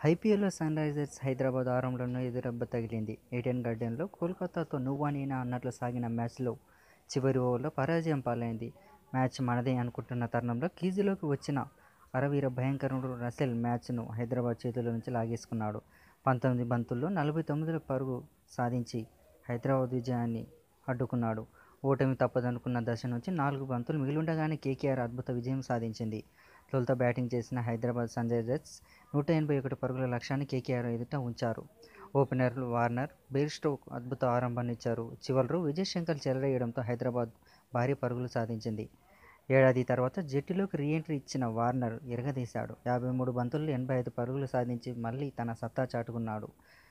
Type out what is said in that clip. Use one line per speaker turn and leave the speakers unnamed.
ఐపీఎల్లో sun Risers Hyderabad ఆరంభంలో ఎదురబ్బ తగిలింది ఈడెన్ గార్డెన్లో కోల్కతాతో నువ్వా నేనా అన్నట్లు సాగిన మ్యాచ్లో చివరి ఓవర్లో పరాజయం పాలైంది మ్యాచ్ మనదే అనుకుంటున్న తరుణంలో క్రీజులోకి వచ్చిన అరవీర భయంకరుడు రసెల్ మ్యాచ్ను హైదరాబాద్ చేతుల నుంచి లాగేసుకున్నాడు పంతొమ్మిది బంతుల్లో నలభై తొమ్మిది పరుగు సాధించి హైదరాబాద్ విజయాన్ని అడ్డుకున్నాడు ఓటమి తప్పదనుకున్న దశ నుంచి నాలుగు బంతులు మిగిలిండగానే కేకేఆర్ అద్భుత విజయం సాధించింది తొలుత బ్యాటింగ్ చేసిన హైదరాబాద్ సన్ రైజర్స్ నూట ఎనభై ఒకటి పరుగుల లక్ష్యాన్ని కేకేఆర్ ఎదుట ఉంచారు ఓపెనర్లు వార్నర్ బెయిర్స్టోక్ అద్భుత ఆరంభాన్నిచ్చారు చివరిలో విజయ్ శంకర్ చెలరేయడంతో హైదరాబాద్ భారీ పరుగులు సాధించింది ఏడాది తర్వాత జట్టులోకి రీఎంట్రీ ఇచ్చిన వార్నర్ ఎరగదీశాడు యాభై మూడు బంతుల్లో ఎనభై ఐదు పరుగులు సాధించి మళ్ళీ తన సత్తా చాటుకున్నాడు